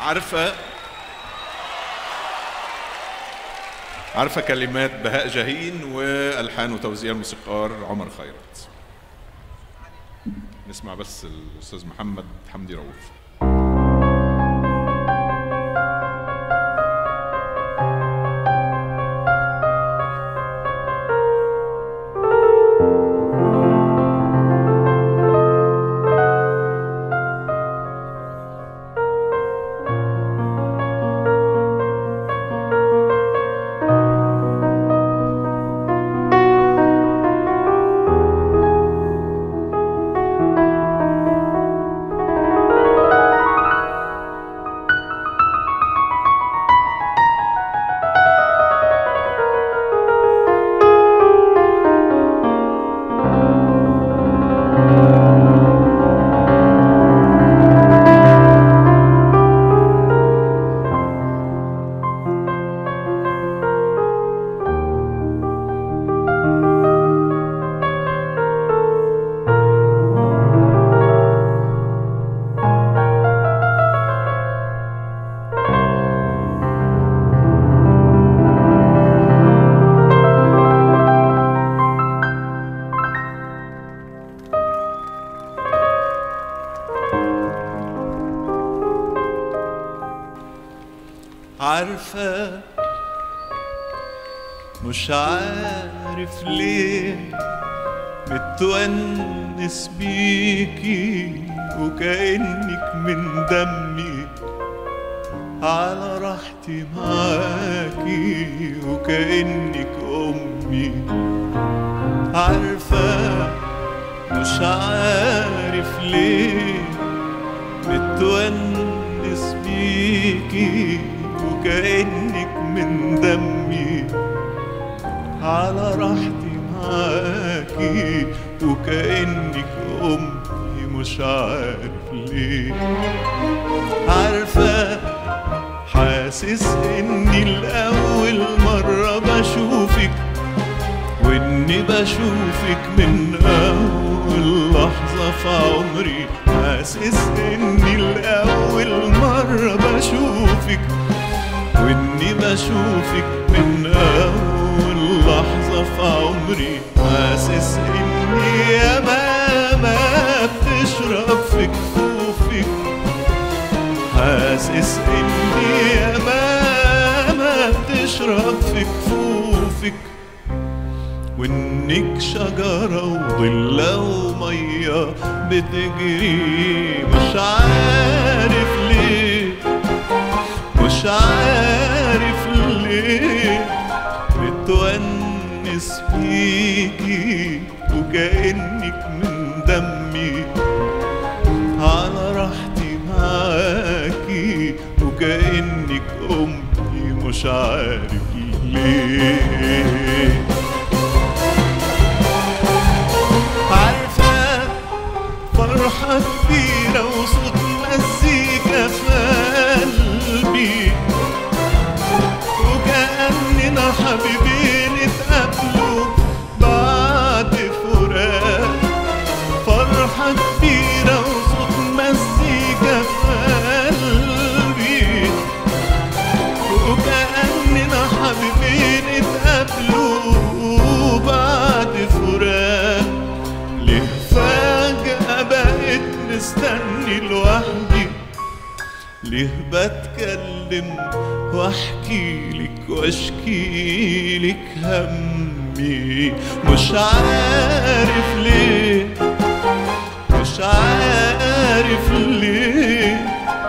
عارفة عارفة كلمات بهاء جاهين وألحان وتوزيع الموسيقار عمر خيرت نسمع بس الأستاذ محمد حمدي رؤوف عارفة مش عارف ليه متونس بيكي وكأنك من دمي على راحتي معاكي وكأنك أمي عارفة مش عارف ليه متونس بيكي وكأنك من دمي على راحتي معاكي وكأنك أمي مش عارف ليه عارفة حاسس إني الأول مرة بشوفك وإني بشوفك من أول لحظة في عمري حاسس إني الأول مرة بشوفك وإني بشوفك من أول لحظة في عمري حاسس إني يا ماما بتشرب في كفوفك حاسس إني يا ماما بتشرب في كفوفك وإنك شجرة وظلة ومية بتجري مش عارف ليه مش عارف ليه متونس فيكي وكأنك من دمي على راحتي معاكي وكأنك أمي مش عارف ليه عارفة فرحة كبيرة وصوت مزيكا في قلبي وكأننا حبيبين اتقابلوا بعد فراق فرحة كبيرة وصوت مزيكا في قلبي وكأننا حبيبين اتقابلوا بعد فراق ليه فجأة بقيت مستني لوحدي ليه بتكلم واحكي لك واشكي لك همي مش عارف ليه مش عارف ليه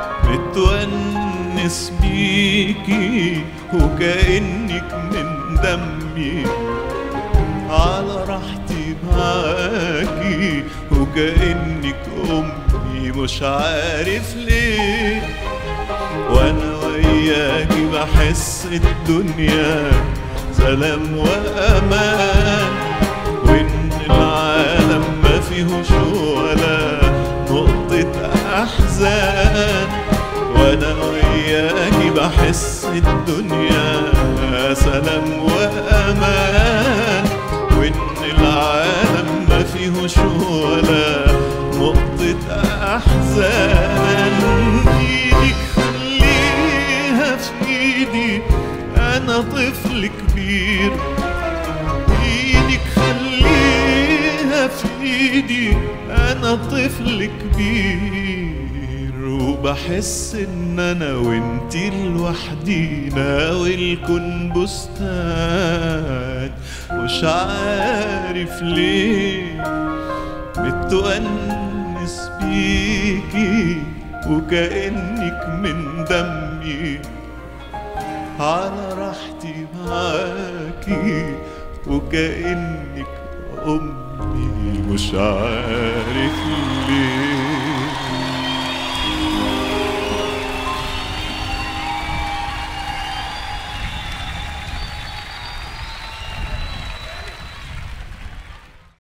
متونس بيكي وكأنك من دمي على راحتي معاكي وكأنك أمي مش عارف ليه وأنا وياكي بحس الدنيا سلام وأمان وإن العالم ما فيهوش ولا نقطة أحزان وأنا وياكي بحس الدنيا سلام وأمان وإن العالم ما فيهوش ولا نقطة أحزان إيدك انا طفل كبير ايدك خليها في ايدي انا طفل كبير وبحس ان انا وانتي لوحدينا والكون بستان مش عارف ليه متونس بيكي وكأنك من دمي على راحتي معاكي وكأنك أمي مش عارف ليه